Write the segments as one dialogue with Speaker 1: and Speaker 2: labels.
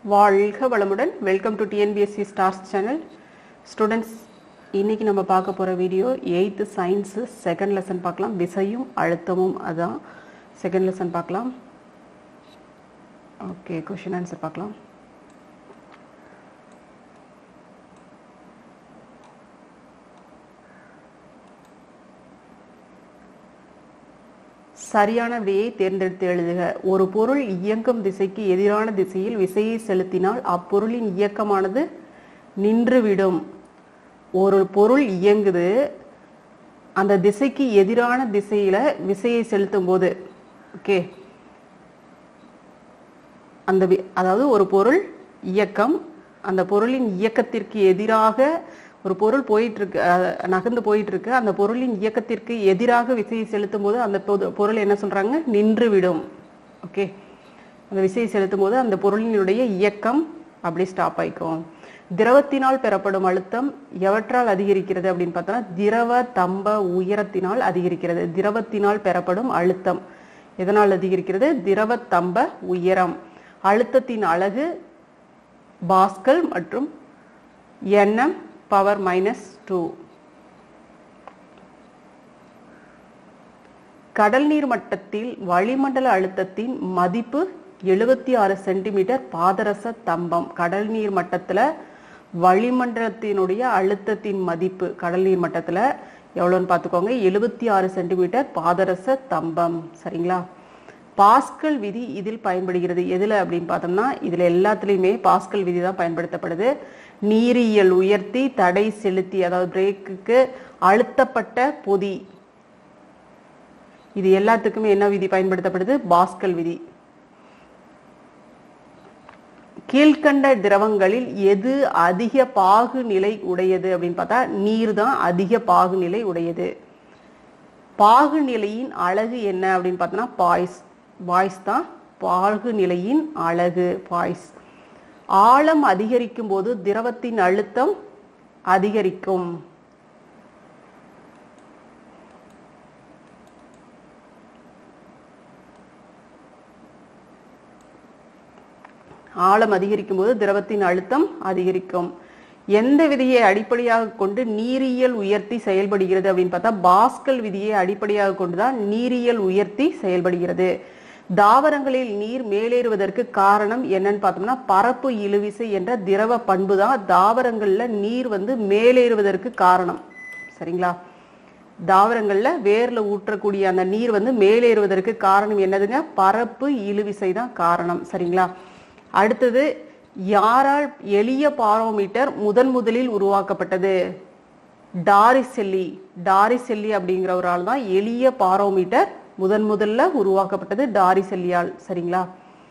Speaker 1: வாழ்க வளமுடன் welcome to TNPSC stars channel students இன்னைக்கு நம்ம பார்க்க போகிற video eighth science second lesson பார்க்கலாம் விசையும் அழுத்தமும் அதான் செகண்ட் லெசன் பார்க்கலாம் ஓகே கொஷின் ஆன்சர் பார்க்கலாம் சரியான விடையை தேர்ந்தெடுத்து எழுதுக ஒரு பொருள் இயங்கும் திசைக்கு எதிரான திசையில் விசையை செலுத்தினால் அப்பொருளின் இயக்கமானது நின்றுவிடும் ஒரு பொருள் இயங்குது அந்த திசைக்கு எதிரான திசையில விசையை செலுத்தும் போது ஓகே அந்த வி- அதாவது ஒரு பொருள் இயக்கம் அந்த பொருளின் இயக்கத்திற்கு எதிராக ஒரு பொருள் போயிட்டு இருக்கு அஹ், நகர்ந்து போயிட்டு இருக்கு அந்த பொருளின் இயக்கத்திற்கு எதிராக விசையை செலுத்தும் போது அந்த பொது- பொருள் என்ன சொல்றாங்க நின்றுவிடும் ஓகே அந்த விசையை செலுத்தும் போது அந்த பொருளினுடைய இயக்கம் அப்படி ஸ்டாப் ஆயிக்கும் திரவத்தினால் பெறப்படும் அழுத்தம் எவற்றால் அதிகரிக்கிறது அப்படின்னு பார்த்தோம்னா திரவ தம்ப உயரத்தினால் அதிகரிக்கிறது திரவத்தினால் பெறப்படும் அழுத்தம் எதனால் அதிகரிக்கிறது திரவ தம்ப உயரம் அழுத்தத்தின் அலகு பாஸ்கல் மற்றும் என்எம் பவர் மைனஸ் டூ கடல் நீர் மட்டத்தில் வளிமண்டல அழுத்தத்தின் மதிப்பு எழுபத்தி ஆறு சென்டிமீட்டர் பாதரச தம்பம் கடல் நீர் மட்டத்துல வளிமண்டலத்தினுடைய அழுத்தத்தின் மதிப்பு கடல் நீர் மட்டத்துல எவ்வளோன்னு பார்த்துக்கோங்க எழுபத்தி ஆறு சென்டிமீட்டர் பாதரச தம்பம் சரிங்களா பாஸ்கல் விதி இதில் பயன்படுகிறது எதுல அப்படின்னு பார்த்தோம்னா இதுல எல்லாத்துலயுமே பாஸ்கல் விதி தான் பயன்படுத்தப்படுது நீரியல் உயர்த்தி தடை செலுத்தி அதாவது பிரேக்குக்கு அழுத்தப்பட்ட பொதி இது எல்லாத்துக்குமே என்ன விதி பயன்படுத்தப்படுது பாஸ்கல் விதி கீழ்கண்ட திரவங்களில் எது அதிக பாகு நிலை உடையது அப்படின்னு பார்த்தா நீர் தான் அதிக பாகு நிலை உடையது பாகு நிலையின் அழகு என்ன அப்படின்னு பார்த்தோம்னா பாய்ஸ் பாய்ஸ் தான் பாகு நிலையின் அழகு பாய்ஸ் ஆழம் அதிகரிக்கும் போது திரவத்தின் அழுத்தம் அதிகரிக்கும் ஆழம் அதிகரிக்கும் போது திரவத்தின் அழுத்தம் அதிகரிக்கும் எந்த விதியை அடிப்படையாக கொண்டு நீரியல் உயர்த்தி செயல்படுகிறது அப்படின்னு பார்த்தா பாஸ்கல் விதியை அடிப்படையாக கொண்டுதான் நீரியல் உயர்த்தி செயல்படுகிறது தாவரங்களில் நீர் மேலேறுவதற்கு காரணம் என்னன்னு பார்த்தோம்னா பரப்பு இழுவிசை என்ற திரவ பண்பு தான் தாவரங்கள்ல நீர் வந்து மேலேறுவதற்கு காரணம் சரிங்களா தாவரங்கள்ல வேர்ல ஊற்றக்கூடிய அந்த நீர் வந்து மேலேறுவதற்கு காரணம் என்னதுங்க பரப்பு இழுவிசை தான் காரணம் சரிங்களா அடுத்தது யாரால் எளிய பாரோமீட்டர் முதன் முதலில் உருவாக்கப்பட்டது டாரிசெல்லி டாரிசெல்லி அப்படிங்கிற ஒரு ஆள் தான் எளிய பாரோமீட்டர் முதன் முதல்ல உருவாக்கப்பட்டது டாரிசெல்லியால் சரிங்களா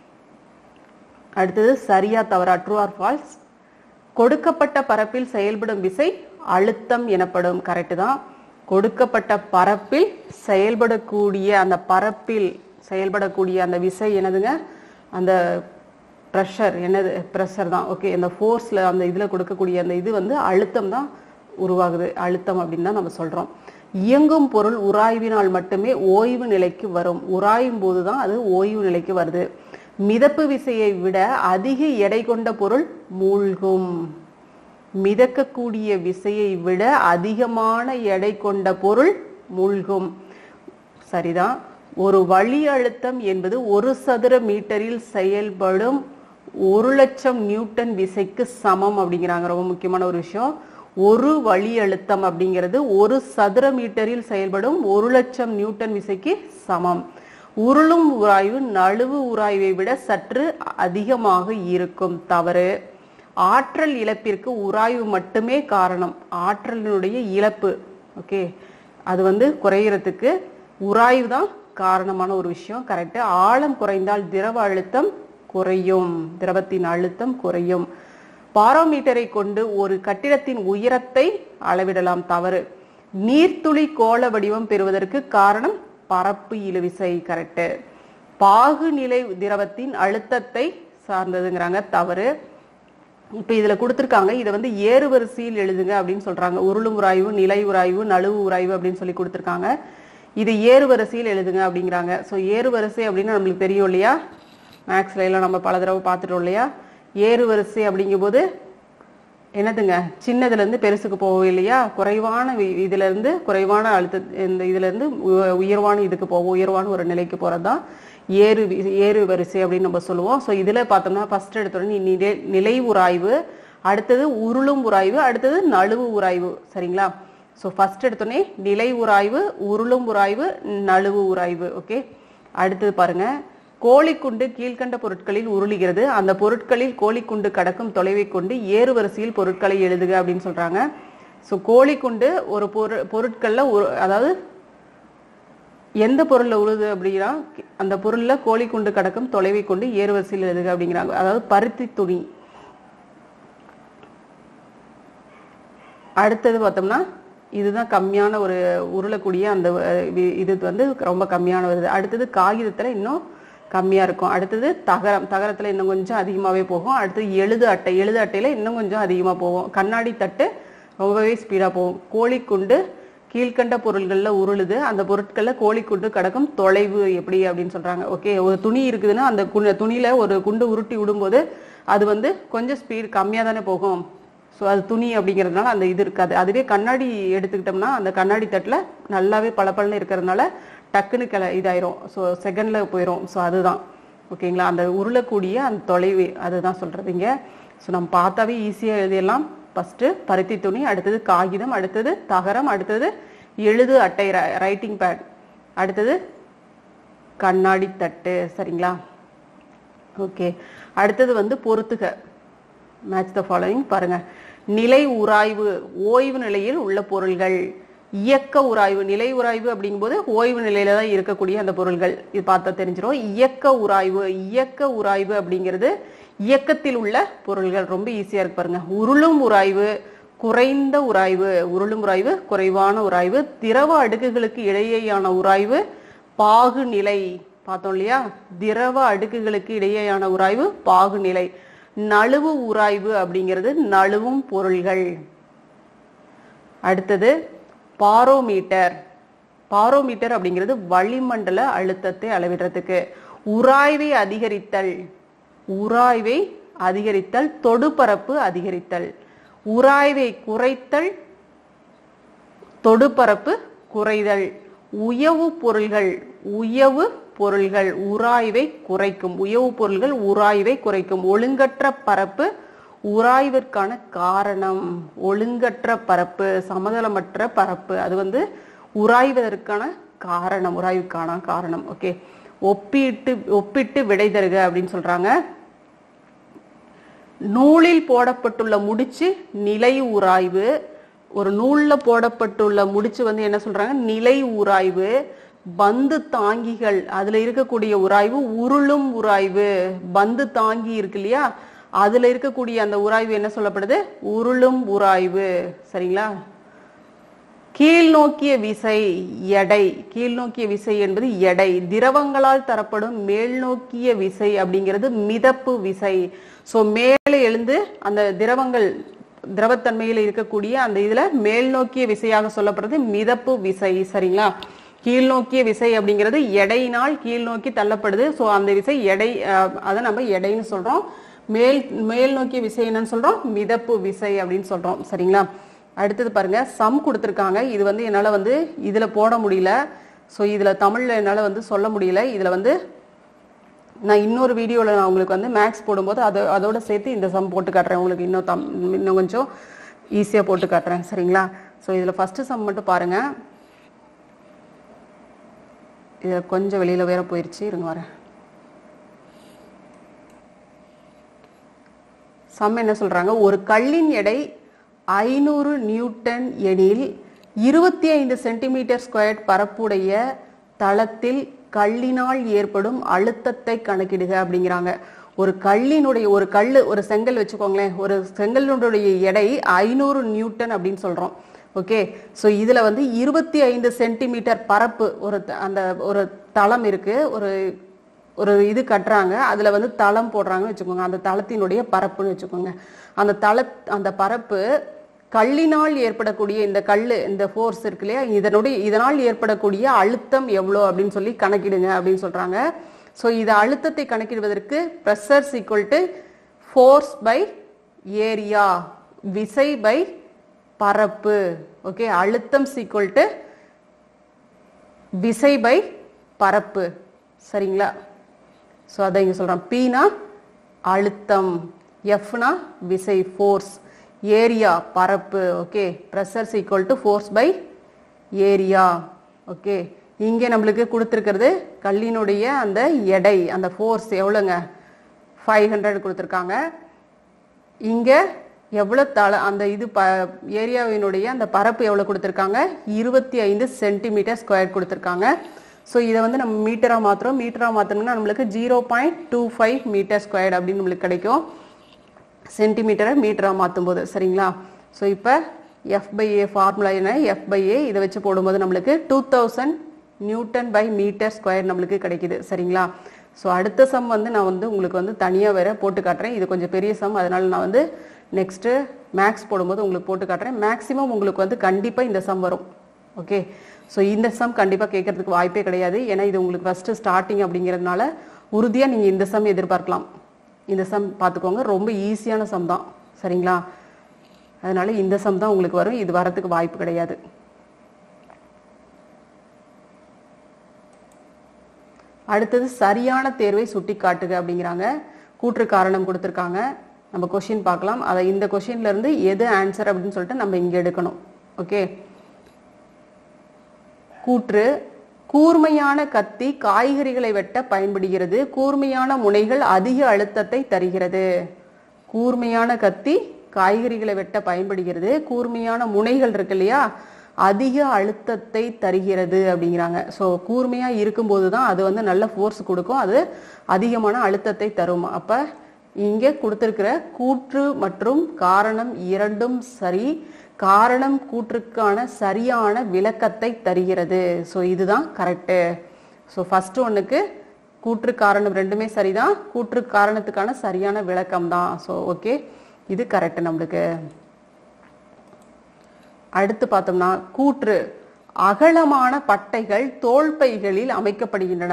Speaker 1: அடுத்தது சரியா தவறா ட்ரூ ஆர் ஃபால்ஸ் கொடுக்கப்பட்ட பரப்பில் செயல்படும் விசை அழுத்தம் எனப்படும் கரெக்ட் தான் கொடுக்கப்பட்ட பரப்பில் செயல்படக்கூடிய அந்த பரப்பில் செயல்படக்கூடிய அந்த விசை என்னதுங்க அந்த ப்ரெஷர் என்னது ப்ரெஷர் தான் ஓகே இந்த ஃபோர்ஸில் அந்த இதில் கொடுக்கக்கூடிய அந்த இது வந்து அழுத்தம் தான் உருவாகுது அழுத்தம் அப்படின்னு தான் நம்ம சொல்கிறோம் இயங்கும் பொருள் உராய்வினால் மட்டுமே ஓய்வு நிலைக்கு வரும் உராயும் போது தான் அது ஓய்வு நிலைக்கு வருது மிதப்பு விசையை விட அதிக எடை கொண்ட பொருள் மூழ்கும் மிதக்கக்கூடிய விசையை விட அதிகமான எடை கொண்ட பொருள் மூழ்கும் சரிதான் ஒரு வழி அழுத்தம் என்பது ஒரு சதுர மீட்டரில் செயல்படும் ஒரு லட்சம் நியூட்டன் விசைக்கு சமம் அப்படிங்கிறாங்க ரொம்ப முக்கியமான ஒரு விஷயம் ஒரு வழி அழுத்தம் அப்படிங்கிறது ஒரு சதுர மீட்டரில் செயல்படும் ஒரு லட்சம் நியூட்டன் விசைக்கு சமம் உருளும் உராய்வு நழுவு உராய்வை விட சற்று அதிகமாக இருக்கும் தவறு ஆற்றல் இழப்பிற்கு உராய்வு மட்டுமே காரணம் ஆற்றலினுடைய இழப்பு ஓகே அது வந்து குறையறதுக்கு உராய்வு தான் காரணமான ஒரு விஷயம் கரெக்டு ஆழம் குறைந்தால் திரவ அழுத்தம் குறையும் திரவத்தின் அழுத்தம் குறையும் பாரோமீட்டரை கொண்டு ஒரு கட்டிடத்தின் உயரத்தை அளவிடலாம் தவறு நீர்த்துளி கோள வடிவம் பெறுவதற்கு காரணம் பரப்பு இழுவிசை கரெக்டு பாகுநிலை திரவத்தின் அழுத்தத்தை சார்ந்ததுங்கிறாங்க தவறு இப்ப இதுல கொடுத்திருக்காங்க இதை வந்து ஏறு வரிசையில் எழுதுங்க அப்படின்னு சொல்றாங்க உருளும் உராய்வு நிலை உராய்வு நழுவு உராய்வு அப்படின்னு சொல்லி கொடுத்திருக்காங்க இது ஏறு வரிசையில் எழுதுங்க அப்படிங்கிறாங்க ஸோ ஏறு வரிசை அப்படின்னு நம்மளுக்கு தெரியும் இல்லையா மேக்ஸ்ல எல்லாம் நம்ம பல தடவை பார்த்துட்டோம் இல்லையா ஏறு வரிசை அப்படிங்கும்போது என்னதுங்க சின்னதுல இருந்து பெருசுக்கு போவோம் இல்லையா குறைவான வி- இதுல இருந்து குறைவான அழுத்த இந்த இதுல இருந்து உ- உயர்வான இதுக்கு போவோம் உயர்வான ஒரு நிலைக்கு போறதுதான் ஏறு வி- ஏறு வரிசை அப்படின்னு நம்ம சொல்லுவோம் ஸோ இதுல பார்த்தோம்னா ஃபர்ஸ்ட் எடுத்தோடனே நிலை நிலை உராய்வு அடுத்தது உருளும் உராய்வு அடுத்தது நழுவு உராய்வு சரிங்களா ஸோ ஃபர்ஸ்ட் எடுத்தோடனே நிலை உராய்வு உருளும் உராய்வு நழுவு உராய்வு ஓகே அடுத்தது பாருங்க கோழிக்குண்டு கீழ்க்கண்ட பொருட்களில் உருளுகிறது அந்த பொருட்களில் கோழிக்குண்டு கடக்கும் தொலைவை கொண்டு ஏறு வரிசையில் பொருட்களை எழுதுக அப்படின்னு சொல்றாங்க ஸோ கோழிக்குண்டு ஒரு பொருள் பொருட்கள்ல ஒரு அதாவது எந்த பொருள்ல உழுது அப்படின்னா அந்த பொருள்ல கோழிக்குண்டு கடக்கும் தொலைவை கொண்டு ஏறு வரிசையில் எழுதுக அப்படிங்கிறாங்க அதாவது பருத்தி துணி அடுத்தது பார்த்தோம்னா இதுதான் கம்மியான ஒரு உருளக்கூடிய அந்த அஹ், வி- இது வந்து ரொம்ப கம்மியான வருது அடுத்தது காகிதத்துல இன்னும் கம்மியா இருக்கும் அடுத்தது தகரம் தகரத்துல இன்னும் கொஞ்சம் அதிகமாவே போகும் அடுத்தது எழுது அட்டை எழுது அட்டையில இன்னும் கொஞ்சம் அதிகமா போகும் கண்ணாடி தட்டு ரொம்பவே ஸ்பீடா போகும் கோழிக்குண்டு கீழ்க்கண்ட பொருள்கள்ல உருளுது அந்த பொருட்கள்ல கோழிக்குண்டு கடக்கும் தொலைவு எப்படி அப்படின்னு சொல்றாங்க ஓகே ஒரு துணி இருக்குதுன்னா அந்த கு- துணியில ஒரு குண்டு உருட்டி விடும்போது அது வந்து கொஞ்சம் ஸ்பீடு கம்மியா தானே போகும் ஸோ அது துணி அப்படிங்கிறதுனால அந்த இது இருக்காது அதுவே கண்ணாடி எடுத்துக்கிட்டோம்னா அந்த கண்ணாடி தட்டில் நல்லாவே பளபளன்னு இருக்கிறதுனால டக்குன்னு கிள இதாயிரும் ஸோ செகண்டில் போயிடும் ஸோ அதுதான் ஓகேங்களா அந்த உருளக்கூடிய அந்த தொலைவு அதுதான் சொல்கிறதுங்க ஸோ நம்ம பார்த்தாவே ஈஸியாக எழுதிடலாம் ஃபஸ்ட்டு பருத்தி துணி அடுத்தது காகிதம் அடுத்தது தகரம் அடுத்தது எழுது அட்டை ரைட்டிங் பேட் அடுத்தது கண்ணாடி தட்டு சரிங்களா ஓகே அடுத்தது வந்து பொறுத்துக மேட்ச் த ஃபாலோயிங் பாருங்க நிலை உராய்வு ஓய்வு நிலையில் உள்ள பொருள்கள் இயக்க உராய்வு நிலை உராய்வு அப்படிங்கும்போது ஓய்வு நிலையில தான் இருக்கக்கூடிய அந்த பொருள்கள் இது பார்த்தா தெரிஞ்சிரும் இயக்க உராய்வு இயக்க உராய்வு அப்படிங்கிறது இயக்கத்தில் உள்ள பொருள்கள் ரொம்ப ஈஸியா இருக்கு பாருங்க உருளும் உராய்வு குறைந்த உராய்வு உருளும் உராய்வு குறைவான உராய்வு திரவ அடுக்குகளுக்கு இடையேயான உராய்வு பாகுநிலை பார்த்தோம் இல்லையா திரவ அடுக்குகளுக்கு இடையேயான உராய்வு பாகுநிலை நழுவு உராய்வு அப்படிங்கிறது நழுவும் பொருள்கள் அடுத்தது பாரோமீட்டர் பாரோமீட்டர் அப்படிங்கிறது வளிமண்டல அழுத்தத்தை அளவிடுறதுக்கு உராய்வை அதிகரித்தல் உராய்வை அதிகரித்தல் தொடுபரப்பு அதிகரித்தல் உராய்வை குறைத்தல் தொடுபரப்பு குறைதல் உயவு பொருள்கள் உயவு பொருள்கள் உராய்வை குறைக்கும் உயவு பொருள்கள் உராய்வை குறைக்கும் ஒழுங்கற்ற பரப்பு உராய்விற்கான காரணம் ஒழுங்கற்ற பரப்பு சமதளமற்ற பரப்பு அது வந்து உராய்வதற்கான காரணம் உராய்வுக்கான காரணம் ஓகே ஒப்பிட்டு ஒப்பிட்டு விடை தருக அப்படின்னு சொல்றாங்க நூலில் போடப்பட்டுள்ள முடிச்சு நிலை உராய்வு ஒரு நூல்ல போடப்பட்டுள்ள முடிச்சு வந்து என்ன சொல்றாங்க நிலை உராய்வு பந்து தாங்கிகள் அதுல இருக்கக்கூடிய உராய்வு உருளும் உராய்வு பந்து தாங்கி இருக்கு இல்லையா அதுல இருக்கக்கூடிய அந்த உராய்வு என்ன சொல்லப்படுது உருளும் உராய்வு சரிங்களா கீழ்நோக்கிய விசை எடை கீழ்நோக்கிய விசை என்பது எடை திரவங்களால் தரப்படும் மேல்நோக்கிய விசை அப்படிங்கிறது மிதப்பு விசை சோ மேலே எழுந்து அந்த திரவங்கள் திரவத்தன்மையில் இருக்கக்கூடிய அந்த இதுல மேல்நோக்கிய விசையாக சொல்லப்படுறது மிதப்பு விசை சரிங்களா கீழ்நோக்கிய விசை அப்படிங்கிறது எடையினால் கீழ்நோக்கி தள்ளப்படுது சோ அந்த விசை எடை அஹ், அதை நம்ம எடைன்னு சொல்றோம் மேல் மேல் நோக்கிய விசை என்னன்னு சொல்றோம் மிதப்பு விசை அப்படின்னு சொல்றோம் சரிங்களா அடுத்தது பாருங்க சம் கொடுத்துருக்காங்க இது வந்து என்னால வந்து இதுல போட முடியல ஸோ இதுல தமிழ்ல என்னால வந்து சொல்ல முடியல இதுல வந்து நான் இன்னொரு வீடியோவில் நான் உங்களுக்கு வந்து மேக்ஸ் போடும்போது அதை அதோட சேர்த்து இந்த சம் போட்டு காட்டுறேன் உங்களுக்கு இன்னும் தம் இன்னும் கொஞ்சம் ஈஸியாக போட்டு காட்டுறேன் சரிங்களா ஸோ இதில் ஃபஸ்ட்டு சம் மட்டும் பாருங்க இதில் கொஞ்சம் வெளியில் வேற போயிடுச்சு இருங்க வரேன் சம் என்ன சொல்றாங்க ஒரு கல்லின் எடை ஐநூறு நியூட்டன் எனில் இருபத்தி ஐந்து சென்டிமீட்டர் ஸ்கொயர் பரப்புடைய தளத்தில் கல்லினால் ஏற்படும் அழுத்தத்தை கணக்கிடுக அப்படிங்கிறாங்க ஒரு கல்லினுடைய ஒரு கல் ஒரு செங்கல் வச்சுக்கோங்களேன் ஒரு செங்கலினுடைய எடை ஐநூறு நியூட்டன் அப்படின்னு சொல்றோம் ஓகே ஸோ இதுல வந்து இருபத்தி ஐந்து சென்டிமீட்டர் பரப்பு ஒரு த- அந்த ஒரு தளம் இருக்கு ஒரு ஒரு இது கட்டுறாங்க அதுல வந்து தளம் போடுறாங்கன்னு வச்சுக்கோங்க அந்த தளத்தினுடைய பரப்புன்னு வச்சுக்கோங்க அந்த தள அந்த பரப்பு கல்லினால் ஏற்படக்கூடிய இந்த கல்லு இந்த ஃபோர்ஸ் இருக்கு இல்லையா இதனுடைய இதனால் ஏற்படக்கூடிய அழுத்தம் எவ்வளோ அப்படின்னு சொல்லி கணக்கிடுங்க அப்படின்னு சொல்றாங்க ஸோ இது அழுத்தத்தை கணக்கிடுவதற்கு pressure's equal to force by area விசை பை பரப்பு ஓகே அழுத்தம் சீக்குவல் டு விசை பை பரப்பு சரிங்களா ஸோ அதை இங்கே சொல்கிறோம் பீனா அழுத்தம் எஃப்னா விசை ஃபோர்ஸ் ஏரியா பரப்பு okay pressure equal to force by area okay இங்கே நம்மளுக்கு கொடுத்துருக்கிறது கல்லினுடைய அந்த எடை அந்த ஃபோர்ஸ் எவ்வளோங்க ஃபைவ் ஹண்ட்ரட் கொடுத்துருக்காங்க இங்கே எவ்வளோ தள அந்த இது ப ஏரியாவினுடைய அந்த பரப்பு எவ்வளோ கொடுத்துருக்காங்க இருபத்தி ஐந்து சென்டிமீட்டர் ஸ்கொயர் கொடுத்துருக்காங்க ஸோ இதை வந்து நம்ம மீட்டராக மாற்றுறோம் மீட்டராக மாற்றணும்னா நம்மளுக்கு zero point two five metre square அப்படின்னு நம்மளுக்கு கிடைக்கும் சென்டிமீட்டரை மீட்டராக மாற்றும் போது சரிங்களா ஸோ இப்போ எஃப் பை ஏ ஃபார்முலா என்ன எஃப் பை ஏ இதை வச்சு போடும்போது நம்மளுக்கு two thousand newton by metre square நம்மளுக்கு கிடைக்குது சரிங்களா ஸோ அடுத்த சம் வந்து நான் வந்து உங்களுக்கு வந்து தனியாக வேற போட்டு காட்டுறேன் இது கொஞ்சம் பெரிய சம் அதனால நான் வந்து நெக்ஸ்ட்டு மேக்ஸ் போடும்போது உங்களுக்கு போட்டு காட்டுறேன் மேக்ஸிமம் உங்களுக்கு வந்து கண்டிப்பாக இந்த சம் வரும் ஓகே ஸோ இந்த சம் கண்டிப்பாக கேட்கறதுக்கு வாய்ப்பே கிடையாது ஏன்னா இது உங்களுக்கு ஃபஸ்ட்டு ஸ்டார்டிங் அப்படிங்கிறதுனால உறுதியாக நீங்கள் இந்த சம் எதிர்பார்க்கலாம் இந்த சம் பார்த்துக்கோங்க ரொம்ப ஈஸியான சம் தான் சரிங்களா அதனால இந்த சம் தான் உங்களுக்கு வரும் இது வரத்துக்கு வாய்ப்பு கிடையாது அடுத்தது சரியான தேர்வை சுட்டி காட்டுக அப்படிங்கிறாங்க கூற்று காரணம் கொடுத்துருக்காங்க நம்ம கொஷின் பார்க்கலாம் அதை இந்த கொஷின்ல இருந்து எது ஆன்சர் அப்படின்னு சொல்லிட்டு நம்ம இங்க எடுக்கணும் ஓகே கூற்று கூர்மையான கத்தி காய்கறிகளை வெட்ட பயன்படுகிறது கூர்மையான முனைகள் அதிக அழுத்தத்தை தருகிறது கூர்மையான கத்தி காய்கறிகளை வெட்ட பயன்படுகிறது கூர்மையான முனைகள் இருக்கு இல்லையா அதிக அழுத்தத்தை தருகிறது அப்படிங்கிறாங்க ஸோ கூர்மையாக இருக்கும்போது தான் அது வந்து நல்ல ஃபோர்ஸ் கொடுக்கும் அது அதிகமான அழுத்தத்தை தரும் அப்போ இங்கே கொடுத்துருக்கிற கூற்று மற்றும் காரணம் இரண்டும் சரி காரணம் கூற்றுக்கான சரியான விளக்கத்தை தருகிறது ஸோ இதுதான் கரெக்டு ஸோ ஃபர்ஸ்ட் ஒன்றுக்கு கூற்று காரணம் ரெண்டுமே சரிதான் கூற்று காரணத்துக்கான சரியான விளக்கம் தான் ஸோ ஓகே இது கரெக்ட் நம்மளுக்கு அடுத்து பார்த்தோம்னா கூற்று அகலமான பட்டைகள் தோள்பைகளில் அமைக்கப்படுகின்றன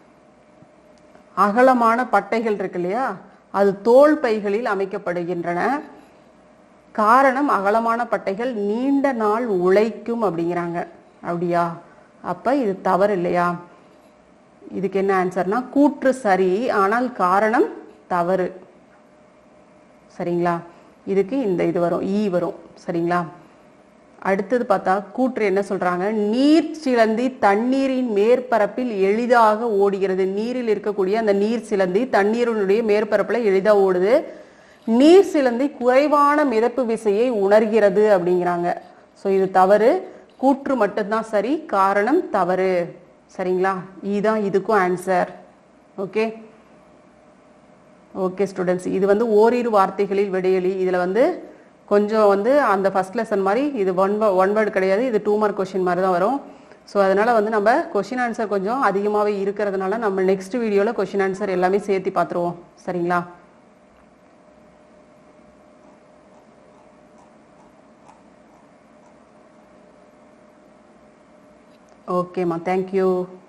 Speaker 1: அகலமான பட்டைகள் இருக்கு இல்லையா அது தோல் பைகளில் அமைக்கப்படுகின்றன காரணம் அகலமான பட்டைகள் நீண்ட நாள் உழைக்கும் அப்படிங்கிறாங்க அப்படியா அப்ப இது தவறு இல்லையா இதுக்கு என்ன ஆன்சர்னா கூற்று சரி ஆனால் காரணம் தவறு சரிங்களா இதுக்கு இந்த இது வரும் ஈ வரும் சரிங்களா அடுத்தது பார்த்தா கூற்று என்ன சொல்றாங்க நீர் சிலந்தி தண்ணீரின் மேற்பரப்பில் எளிதாக ஓடுகிறது நீரில் இருக்கக்கூடிய அந்த நீர் சிலந்தி தண்ணீரினுடைய மேற்பரப்புல எளிதா ஓடுது நீர் சிலந்தி குறைவான மிதப்பு விசையை உணர்கிறது அப்படிங்கிறாங்க ஸோ இது தவறு கூற்று மட்டும்தான் சரி காரணம் தவறு சரிங்களா இதுதான் இதுக்கும் ஆன்சர் ஓகே ஓகே ஸ்டூடெண்ட்ஸ் இது வந்து ஓரிரு வார்த்தைகளில் விடையளி இதில் வந்து கொஞ்சம் வந்து அந்த ஃபர்ஸ்ட் லெசன் மாதிரி இது ஒன் ஒன் வேர்டு கிடையாது இது டூ மார்க் கொஷின் மாதிரி தான் வரும் ஸோ அதனால் வந்து நம்ம கொஷின் ஆன்சர் கொஞ்சம் அதிகமாகவே இருக்கிறதுனால நம்ம நெக்ஸ்ட் வீடியோவில் கொஷின் ஆன்சர் எல்லாமே சேர்த்து பார்த்துருவோம் சரிங்களா ஓகேம்மா தேங்க்யூ